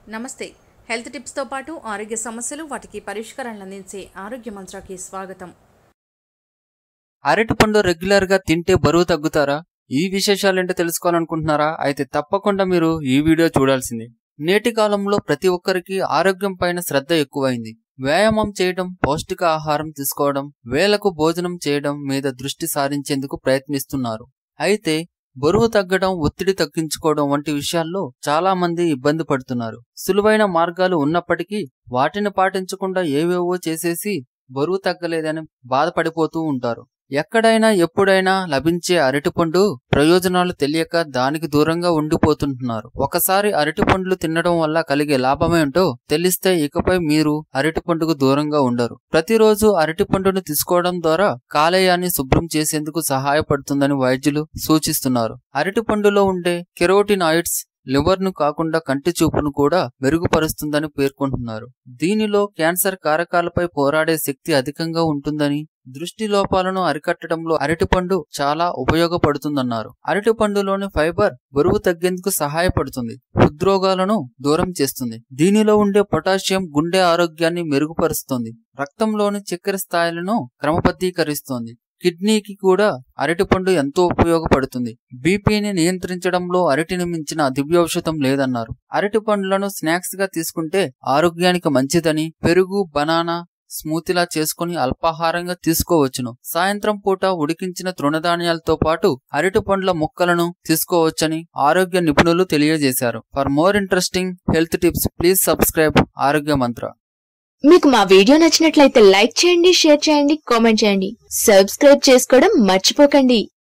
నమస్తే హెల్త్ టిప్స్తో పాటు ఆరోగ్య సమస్యలు వాటికి పరిష్కారాలను అందించే ఆరోగ్య మంత్రాకి స్వాగతం అరటిపండు రెగ్యులర్ గా తింటే బరువు తగ్గుతారా ఈ విశేషాలేంటో తెలుసుకోవాలనుకుంటున్నారా అయితే తప్పకుండా మీరు ఈ వీడియో చూడాల్సిందే నేటి కాలంలో ప్రతి ఒక్కరికి ఆరోగ్యం పైన శ్రద్ధ ఎక్కువైంది వ్యాయామం చేయడం పౌష్టిక ఆహారం తీసుకోవడం వేలకు భోజనం చేయడం మీద దృష్టి సారించేందుకు ప్రయత్నిస్తున్నారు అయితే బరువు తగ్గడం ఒత్తిడి తగ్గించుకోవడం వంటి విషయాల్లో చాలా మంది ఇబ్బంది పడుతున్నారు సులువైన మార్గాలు ఉన్నప్పటికీ వాటిని పాటించకుండా ఏవేవో చేసేసి బరువు తగ్గలేదని బాధపడిపోతూ ఉంటారు ఎక్కడైనా ఎప్పుడైనా లభించే అరటిపండు ప్రయోజనాలు తెలియక దానికి దూరంగా ఉండిపోతుంటున్నారు ఒకసారి అరటిపండ్లు తినడం వల్ల కలిగే లాభమేంటో తెలిస్తే ఇకపై మీరు అరటిపండుకు దూరంగా ఉండరు ప్రతిరోజు అరటిపండును తీసుకోవడం ద్వారా కాలేయాన్ని శుభ్రం చేసేందుకు సహాయపడుతుందని వైద్యులు సూచిస్తున్నారు అరటిపండులో ఉండే కెరోటినాయిడ్స్ లివర్ ను కాకుండా కంటి చూపును కూడా మెరుగుపరుస్తుందని పేర్కొంటున్నారు దీనిలో క్యాన్సర్ కారకాలపై పోరాడే శక్తి అధికంగా ఉంటుందని దృష్టి లోపాలను అరికట్టడంలో అరటిపండు చాలా ఉపయోగపడుతుందన్నారు అరటిపండులోని ఫైబర్ బరువు తగ్గేందుకు సహాయపడుతుంది హృద్రోగాలను దూరం చేస్తుంది దీనిలో ఉండే పొటాషియం గుండె ఆరోగ్యాన్ని మెరుగుపరుస్తుంది రక్తంలోని చక్కెర స్థాయిలను క్రమబద్ధీకరిస్తోంది కిడ్నీకి కూడా అరటిపండు ఎంతో ఉపయోగపడుతుంది బీపీని నియంత్రించడంలో అరటిని మించిన దివ్యౌషధం లేదన్నారు అరటి పండ్లను స్నాక్స్ గా తీసుకుంటే ఆరోగ్యానికి మంచిదని పెరుగు బనానా స్మూతిలా చేసుకుని అల్పాహారంగా తీసుకోవచ్చును సాయంత్రం పూట ఉడికించిన తృణధాన్యాలతో పాటు అరటి పండ్ల ముక్కలను తీసుకోవచ్చని ఆరోగ్య నిపుణులు తెలియజేశారు for more interesting health tips please subscribe Arogya Mantra మీకు మా వీడియో నచ్చినట్లయితే లైక్ చేయండి షేర్ చేయండి కామెంట్ చేయండి సబ్స్క్రైబ్ చేసుకోవడం మర్చిపోకండి